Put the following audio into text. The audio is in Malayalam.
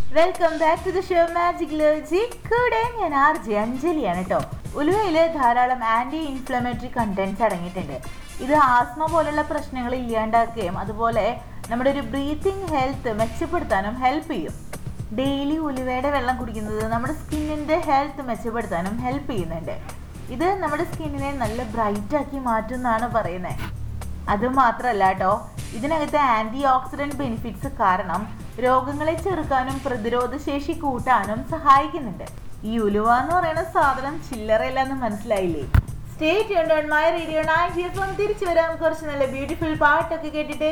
welcome back to the show magic ലോജി കൂടെ ഞാൻ ആർ ജെ അഞ്ജലിയാണ് കേട്ടോ ഉലുവയിൽ ധാരാളം ആന്റി ഇൻഫ്ലമേറ്ററി കണ്ടന്റ്സ് അടങ്ങിയിട്ടുണ്ട് ഇത് ആസ്മ പോലുള്ള പ്രശ്നങ്ങൾ ഇല്ലാണ്ടാക്കുകയും അതുപോലെ നമ്മുടെ ഒരു ബ്രീത്തിങ് ഹെൽത്ത് മെച്ചപ്പെടുത്താനും ഹെൽപ്പ് ചെയ്യും ഡെയിലി ഉലുവയുടെ വെള്ളം കുടിക്കുന്നത് നമ്മുടെ സ്കിന്നിൻ്റെ ഹെൽത്ത് മെച്ചപ്പെടുത്താനും ഹെൽപ്പ് ചെയ്യുന്നുണ്ട് ഇത് നമ്മുടെ സ്കിന്നിനെ നല്ല ബ്രൈറ്റ് ആക്കി മാറ്റും എന്നാണ് പറയുന്നത് അത് മാത്രമല്ല കേട്ടോ ഇതിനകത്ത് ആന്റി ഓക്സിഡന്റ് ബെനിഫിറ്റ്സ് കാരണം രോഗങ്ങളെ ചെറുക്കാനും പ്രതിരോധ ശേഷി കൂട്ടാനും സഹായിക്കുന്നുണ്ട് ഈ ഉലുവ എന്ന് പറയുന്ന സാധനം ചില്ലറയില്ല എന്ന് മനസ്സിലായില്ലേ stay tuned on my radio nine തിരിച്ചു വരാം കുറച്ച് നല്ല ബ്യൂട്ടിഫുൾ പാട്ടൊക്കെ കേട്ടിട്ട്